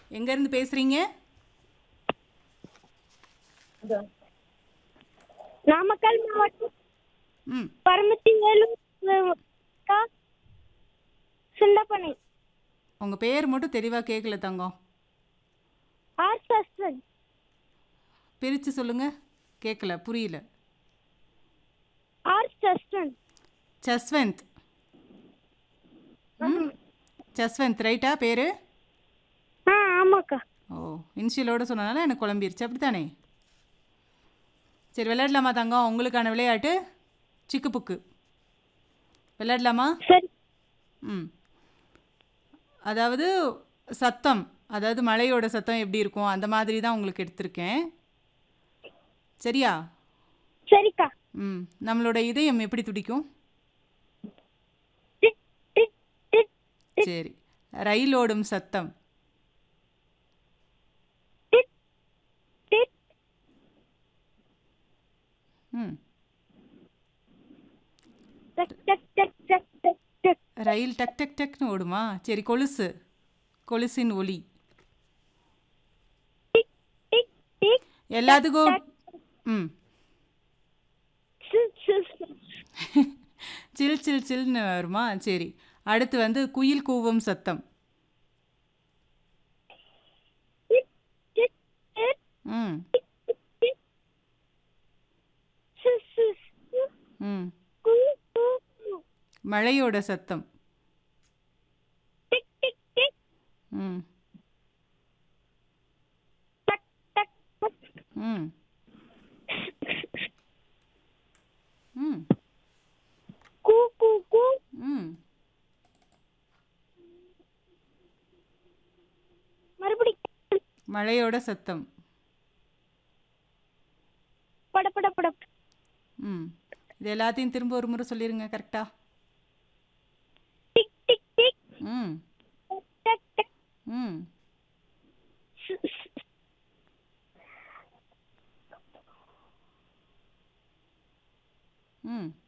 எங்கேருந்து பேசுகிறீங்க நாமக்கல் மாவட்டம் ம் பரமத்தி வேலூர் சுண்டப்பனை உங்கள் பேர் மட்டும் தெளிவாக கேட்கல தங்கம் ஆர் சஸ்வன் பிரித்து சொல்லுங்கள் கேட்கல புரியல ஆர் சஸ்வன் ஜஸ்வந்த் ம் ஜஸ்வந்த் ரைட்டா பேர் ஆ ஆமாக்கா ஓ இனிஷியலோட சொன்னனால எனக்கு குழம்பிருச்சு அப்படித்தானே சரி விளையாடலாமா தங்கம் உங்களுக்கான விளையாட்டு சிக்கு புக்கு விளையாடலாமா சரி ம் அதாவது சத்தம் அதாவது மழையோட சத்தம் எப்படி இருக்கும் அந்த மாதிரி தான் உங்களுக்கு எடுத்திருக்கேன் சரியா சரிக்கா ம் நம்மளோட இதயம் எப்படி துடிக்கும் டிக் டிக் டிக் சரி ரயில் ஓடும் சத்தம் டிக் டிக் ம் டக் டக் டக் டக் டக் டக் ரயில் டக் டக் டக்னு ஓடுமா சரி கொலுசு கொலுசின் ஒலி டிக் டிக் டிக் எல்லாத்துக்கும் ம் சு சு சு. சில் சில் சில்னு வருமா சரி அடுத்து வந்து குயில் கூவும் சத்தம் டிக் டிக் டிக் ம் டிக். சு சு சு. ம் கு கு கு. மழையோட சத்தம் டிக் டிக் டிக் ம் டக் டக் டக். ம் ம் கு கு கு. ம் மறுபடி மழையோட சத்தம் பட பட பட ம் இது எல்லாத்தையும் திரும்ப ஒரு முறை சொல்லிடுங்க கரெக்டா டிக் டிக் டிக் ம் டக் டக் ம் சு சு. ம்